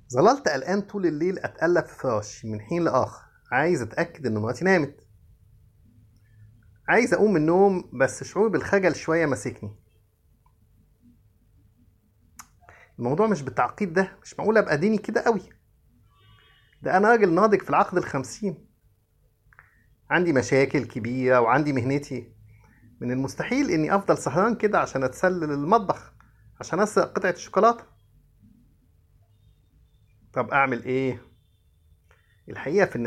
ظللت قلقان طول الليل اتقلب في فراشي من حين لاخر عايز اتاكد ان مراتي نامت عايز اقوم من النوم بس شعور بالخجل شويه ماسكني الموضوع مش بالتعقيد ده مش معقول ابقى ديني كده قوي ده انا راجل ناضج في العقد الخمسين عندي مشاكل كبيرة وعندي مهنتي من المستحيل اني افضل سهران كده عشان اتسلل المطبخ عشان اسرق قطعة الشوكولاتة طب اعمل ايه الحقيقة في